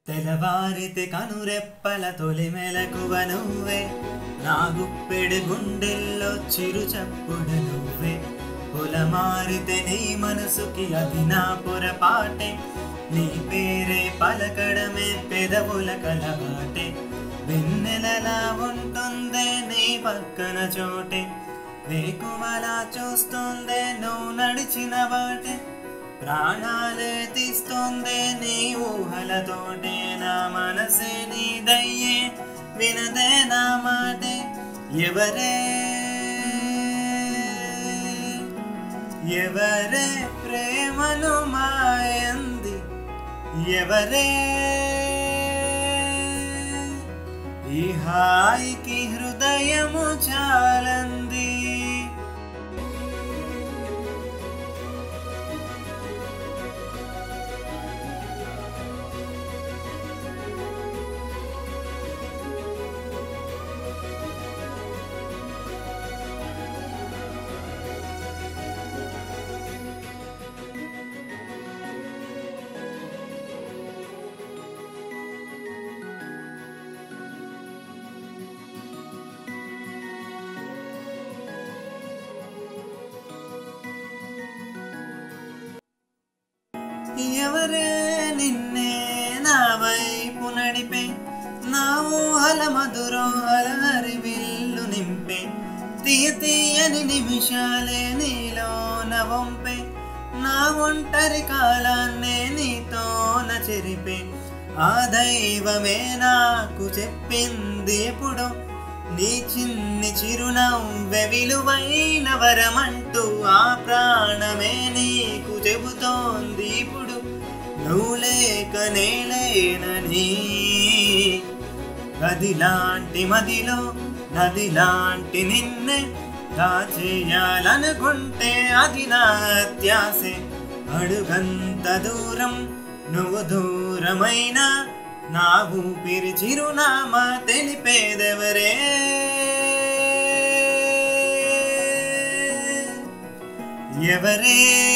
తెలవారితే కనురెప్పల తొలి మెలకువ నువ్వే నా గుప్పెడు గుండెల్లో చిరు చప్పుడు నువ్వే పొలమారితే నీ మనసుకి అది నా పొరపాటే నీ పేరే పలకడమే పెదవుల కలవాటే వెన్నెలలా ఉంటుందే నీ పక్కన చోటే వేకువలా చూస్తుందే నువ్వు నడిచిన వాటే ప్రాణాలే తీస్తోందే నీ ఊహలతోటే నా మనసే నీ దయ్యే వినదే నా మాటే ఎవరే ఎవరే ప్రేమను మాయంది ఎవరే ఈ హాయికి హృదయము చాలంది ఎవరే నిన్నే నా వైపు నడిపే నా ఊహల మధురోహల హరివిల్లు నింపే తీయ తీయని నిమిషాలే నీలోన వంపే నా ఒంటరి కాలాన్నే నీతోన చెరిపే ఆ దైవమే నాకు చెప్పింది ఎప్పుడో నీ చిన్ని చిరునవ్వె విలువైన వరమంటూ ఆ ప్రాణమే నీకు చెబుతోంది ఇప్పుడు నువ్వు లేక నేలేనని గదిలాంటి మదిలో నదిలాంటి నిన్నే దాచేయాలనుకుంటే అది నా అత్యాసే అడుగంత దూరం నువ్వు దూరమైనా నా ఊపిరి చిరునామా తెలిపేదెవరే ఎవరే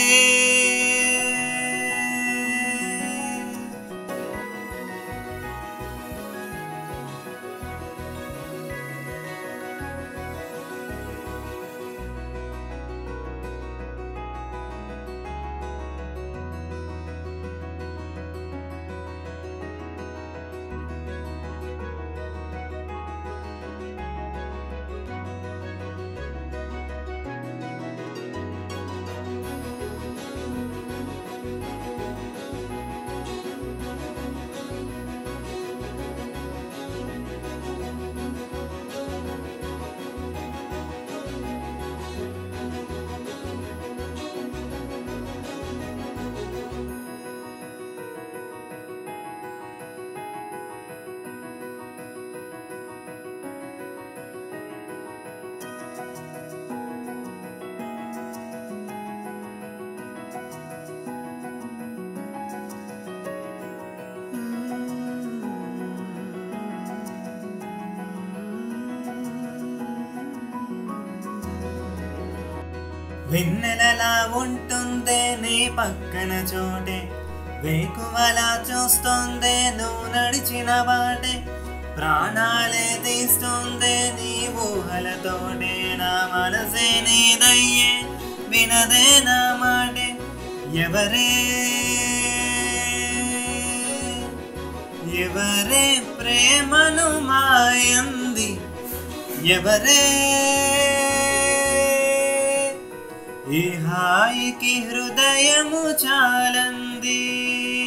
వెన్నెలలా ఉంటుందే నీ పక్కన చోటే వేకువలా చూస్తుందే నువ్వు నడిచిన వాటే ప్రాణాలే తీస్తుందే నీ ఊహలతోటే నా మనసే నీదయ్యే వినదే నా మాటే ఎవరే ఎవరే ప్రేమను మాయంది ఎవరే ఈ హాయికి హృదయము చాలంది